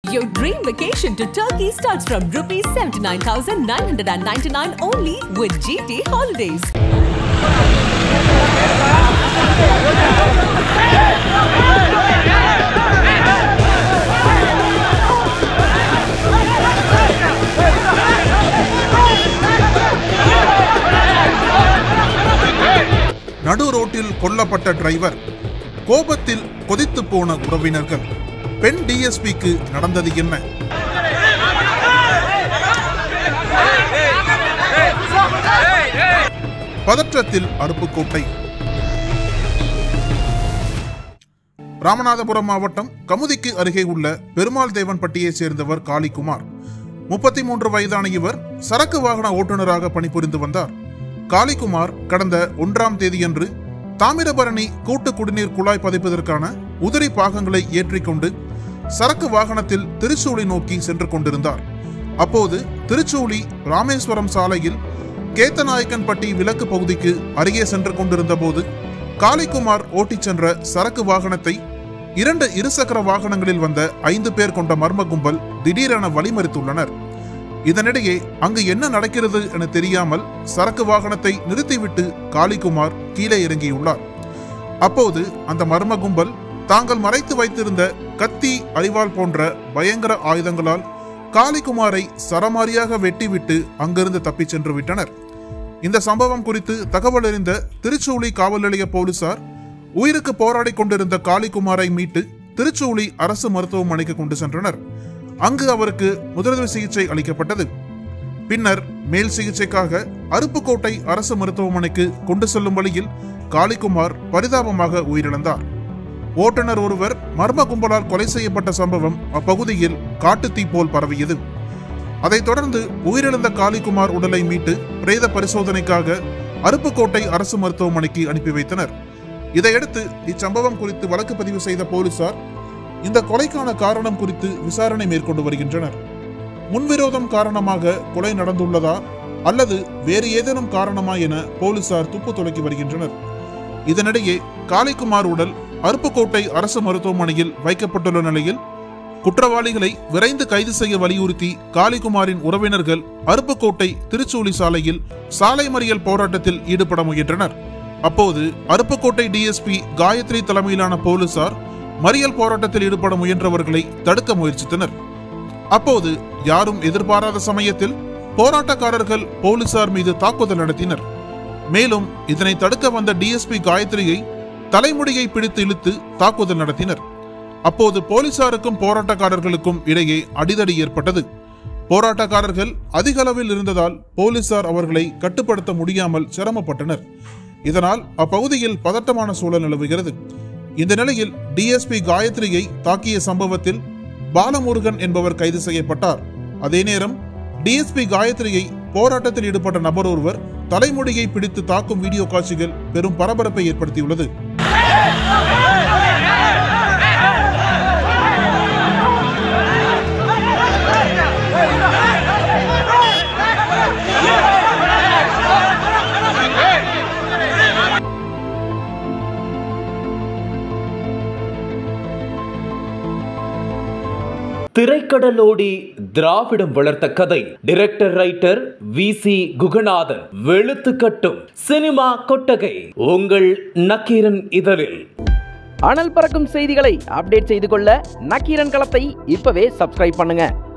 Your dream vacation to Turkey starts from rupees 79,999 only with GT Holidays. நடு ரோட்டில் கொல்லப்பட்ட driver கோபத்தில் கொதித்து போன உறவினர்கள் பெண் டிஎஸ்பிக்கு நடந்தது என்ன பதற்றத்தில் அருப்புக்கோட்டை ராமநாதபுரம் மாவட்டம் கமுதிக்கு அருகே உள்ள பெருமாள் தேவன்பட்டியைச் சேர்ந்தவர் காளிக்குமார் முப்பத்தி மூன்று வயதான இவர் சரக்கு வாகன ஓட்டுநராக பணிபுரிந்து வந்தார் காளிக்குமார் கடந்த ஒன்றாம் தேதியன்று தாமிரபரணி கூட்டு குடிநீர் குழாய் பதிப்பதற்கான உதிரி பாகங்களை ஏற்றிக்கொண்டு சரக்கு வாகனத்தில் திருச்சூளி நோக்கி சென்று கொண்டிருந்தார் அப்போது திருச்சூளி ராமேஸ்வரம் சாலையில் கேத்தநாயக்கன்பட்டி விலக்கு பகுதிக்கு அருகே சென்று கொண்டிருந்த போது காளிக்குமார் ஓட்டிச் சென்ற சரக்கு வாகனத்தை இரண்டு இருசக்கர வாகனங்களில் வந்த ஐந்து பேர் கொண்ட மர்ம கும்பல் திடீரென வழிமறித்துள்ளனர் இதனிடையே அங்கு என்ன நடக்கிறது என தெரியாமல் சரக்கு வாகனத்தை நிறுத்திவிட்டு காளிக்குமார் கீழே இறங்கியுள்ளார் அப்போது அந்த மர்ம கும்பல் தாங்கள் மறைத்து வைத்திருந்த கத்தி அரிவாள் போன்ற பயங்கர ஆயுதங்களால் காளிக்குமாரை சரமாரியாக வெட்டிவிட்டு அங்கிருந்து தப்பிச் சென்று விட்டனர் இந்த சம்பவம் குறித்து தகவல் அறிந்த திருச்சூளி காவல் நிலைய போலீசார் உயிருக்கு போராடி கொண்டிருந்த காளிக்குமாரை மீட்டு திருச்சூளி அரசு மருத்துவமனைக்கு கொண்டு சென்றனர் அங்கு அவருக்கு முதலுதவி சிகிச்சை அளிக்கப்பட்டது பின்னர் மேல் சிகிச்சைக்காக அருப்புக்கோட்டை அரசு மருத்துவமனைக்கு கொண்டு செல்லும் வழியில் காளிக்குமார் பரிதாபமாக உயிரிழந்தார் ஓட்டுநர் ஒருவர் மர்ம கும்பலால் கொலை செய்யப்பட்ட சம்பவம் அப்பகுதியில் காட்டுத்தீ போல் பரவியது அதைத் தொடர்ந்து உயிரிழந்த காளிக்குமார் உடலை மீட்டு பிரேத பரிசோதனைக்காக அருப்புக்கோட்டை அரசு மருத்துவமனைக்கு அனுப்பி வைத்தனர் இதையடுத்து இச்சம்பவம் குறித்து வழக்கு பதிவு செய்த போலீசார் இந்த கொலைக்கான காரணம் குறித்து விசாரணை மேற்கொண்டு வருகின்றனர் முன்விரோதம் காரணமாக கொலை நடந்துள்ளதா அல்லது வேறு ஏதேனும் காரணமா என போலீசார் துப்பு துளக்கி வருகின்றனர் இதனிடையே காளிக்குமார் உடல் அருப்புக்கோட்டை அரசு மருத்துவமனையில் வைக்கப்பட்டுள்ள நிலையில் குற்றவாளிகளை விரைந்து கைது செய்ய வலியுறுத்தி காளிக்குமாரின் உறவினர்கள் அருப்புக்கோட்டை திருச்சூலி சாலையில் சாலை மறியல் போராட்டத்தில் ஈடுபட முயன்றனர் அப்போது அருப்புக்கோட்டை டிஎஸ்பி காயத்ரி தலைமையிலான போலீசார் மறியல் போராட்டத்தில் ஈடுபட முயன்றவர்களை தடுக்க முயற்சித்தனர் அப்போது யாரும் எதிர்பாராத சமயத்தில் போராட்டக்காரர்கள் போலீசார் மீது தாக்குதல் நடத்தினர் மேலும் இதனை தடுக்க வந்த டிஎஸ்பி காயத்ரியை தலைமுடியை பிடித்து இழுத்து தாக்குதல் நடத்தினர் அப்போது போலீசாருக்கும் போராட்டக்காரர்களுக்கும் இடையே அடிதடி ஏற்பட்டது போராட்டக்காரர்கள் அதிக அளவில் இருந்ததால் போலீசார் அவர்களை கட்டுப்படுத்த முடியாமல் சிரமப்பட்டனர் இதனால் அப்பகுதியில் பதட்டமான சூழல் நிலவுகிறது இந்த நிலையில் டிஎஸ்பி காயத்ரியை தாக்கிய சம்பவத்தில் பாலமுருகன் என்பவர் கைது செய்யப்பட்டார் அதே நேரம் டிஎஸ்பி காயத்ரியை போராட்டத்தில் ஈடுபட்ட நபர் ஒருவர் தலைமுடியை பிடித்து தாக்கும் வீடியோ காட்சிகள் பெரும் பரபரப்பை ஏற்படுத்தியுள்ளது திரைக்கடலோடி திராவிடம் வளர்த்த கதை director writer V C Guganathan வெளுத்து கட்டும் சினிமா கொட்டகை உங்கள் நக்கீரன் இதழில் அனல் பறக்கும் செய்திகளை அப்டேட் செய்து கொள்ள நக்கீரன் களத்தை இப்பவே சப்ஸ்கிரைப் பண்ணுங்க